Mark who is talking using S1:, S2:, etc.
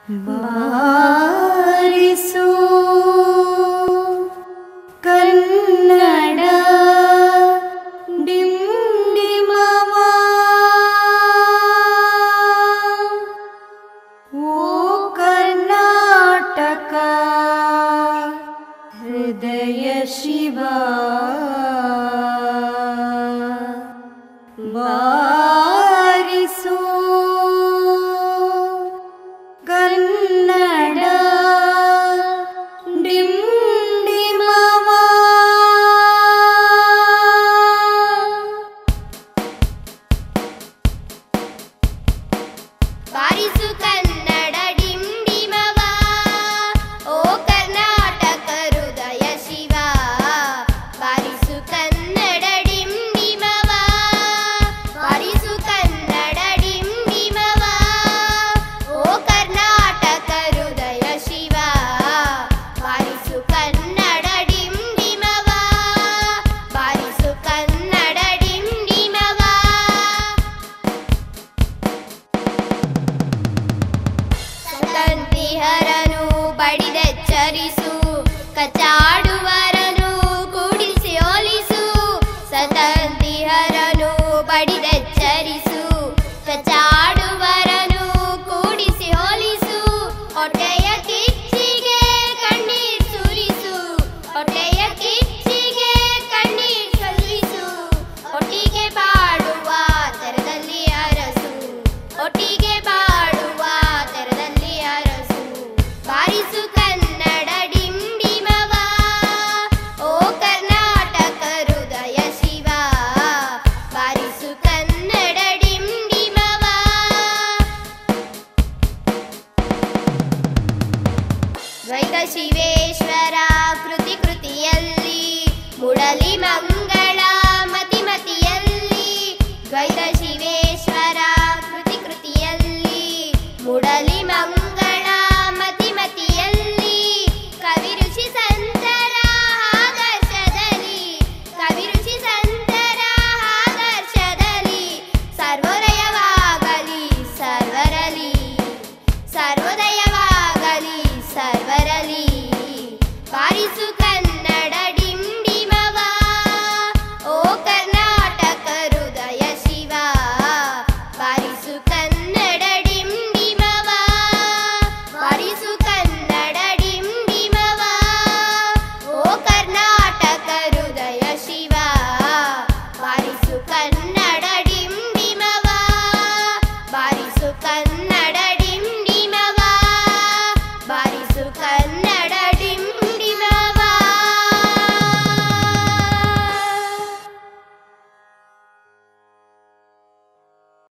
S1: ಬಾರಿಸು ಕನ್ನಡ ಡಿಂಡಿಮವ ಓ ಕರ್ನಾಟಕ ಹೃದಯ ಶಿವ ಬಾರಿಸು ಕನ್ನಡ ಡಿಂಡಿಮವ
S2: ಬಾರಿಸು ಕನ್ನಡ ಡಿಂಡಿಮವ ಓ ಕರ್ನಾಟಕ ಹೃದಯ ಶಿವ ಬಾರಿಸು ಕನ್ನಡ ಡಿಂಡಿಮವ ಬಾರಿಸು ಕನ್ನಡ ಡಿಂಡಿಮವ ಓ ಕರ್ನಾಟಕ ಹೃದಯ ಶಿವ ಬಾರಿಸು ಕನ್ನಡ ಡಿಂಡಿಮವ ಬಾರಿಸು ಕನ್ನಡ ಡಿಂಡಿಮವ ಸಂತಿಹರನು ಬಡಿದೆಚ್ಚರಿಸು ಕಚಾಡುವರನು ಕೂಡಿಸಿ ಹೋಲಿಸು ಸತಂತಿಹರನು ಬಡಿದೆಚ್ಚರಿಸು ಕಚಾಡುವರನು ಕೂಡಿಸಿ ಹೋಲಿಸು ಹೊಟ್ಟೆಯ ಕಿಚ್ಚಿಗೆ ಕಣ್ಣೀರ್ ಸುರಿಸು ಹೊಟ್ಟೆಯ ಕಿಚ್ಚಿಗೆ ಕಣ್ಣೀರ್ ಸುರಿಸು ಒಟ್ಟಿಗೆ ಬಾಡುವ ತೆರದಲ್ಲಿ ಅರಸು ಒಟ್ಟಿಗೆ ಬಾಡುವ ತೆರದಲ್ಲಿ ಅರಸು ಬಾರಿಸು ಕನ್ನಡ ಡಿಂಡಿಮವ ಓ ಕರ್ನಾಟಕ ಹೃದಯ ಶಿವ ಬಾರಿಸು ಕನ್ನಡ ಡಿಂಡಿಮವ ದ್ವೈತ ಶಿವೇಶ್ವರ ಕೃತಿ ಕೃತಿಯಲ್ಲಿ ಮುಡಲಿ ಮಂಗಳ ಮತಿ ಮತಿಯಲ್ಲಿ ದ್ವೈತ ಶಿವೇಶ್ವರ ಕೃತಿ ಕೃತಿಯಲ್ಲಿ ಮುಡಲಿ ಮಂಗಳ ಮತಿ ಮತಿಯಲ್ಲಿ ಕವಿ ಋಷಿ ಸಂತರ ಆದರ್ಶದಲ್ಲಿ ಕವಿ ಋಷಿ ಸಂತರ ಆದರ್ಶದಲ್ಲಿ ಸರ್ವೋದಯವಾಗಲಿ ಸರ್ವರಲಿ ಸರ್ವೋದಯವಾಗಲಿ ಸರ್ವರಲಿ ಬಾರಿಸು ಕನ್ನಡ ಡಿಂಡಿಮವ ಓ ಕರ್ನಾಟಕ ಹೃದಯ ಶಿವ ಬಾರಿಸು ಕನ್ನಡ ಡಿಂಡಿಮವ ಬಾರಿಸು ಕನ್ನಡ ಡಿಂಡಿಮವ ಓ ಕರ್ನಾಟಕ ಹೃದಯ ಶಿವ ಬಾರಿಸು ಕನ್ನಡ ಡಿಂಡಿಮವ ಬಾರಿಸು ಕನ್ನಡ